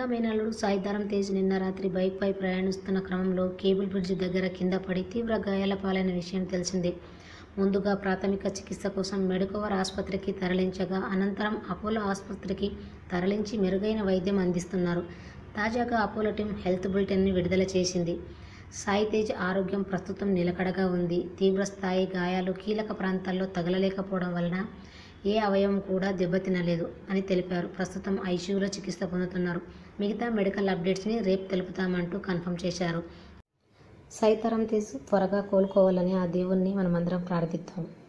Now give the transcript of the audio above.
మేనల్లుడు సాయిధరం తేజ్ నిన్న రాత్రి బైక్పై ప్రయాణిస్తున్న క్రమంలో కేబుల్ బ్రిడ్జి దగ్గర కింద పడి తీవ్ర గాయాల పాలైన విషయం తెలిసిందే ముందుగా ప్రాథమిక చికిత్స కోసం మెడుకవర్ ఆసుపత్రికి తరలించగా అనంతరం అపోలో ఆసుపత్రికి తరలించి మెరుగైన వైద్యం అందిస్తున్నారు తాజాగా అపోలో టీం హెల్త్ బులెటిన్ని విడుదల చేసింది సాయి తేజ్ ఆరోగ్యం ప్రస్తుతం నిలకడగా ఉంది తీవ్ర స్థాయి గాయాలు కీలక ప్రాంతాల్లో తగలలేకపోవడం వలన ఏ అవయవం కూడా దెబ్బతినలేదు అని తెలిపారు ప్రస్తుతం ఐసీయూలో చికిత్స పొందుతున్నారు మిగతా మెడికల్ అప్డేట్స్ని రేపు తెలుపుతామంటూ కన్ఫర్మ్ చేశారు సైతరం తేజ్ త్వరగా కోలుకోవాలని ఆ దేవుణ్ణి మనమందరం ప్రార్థిద్దాం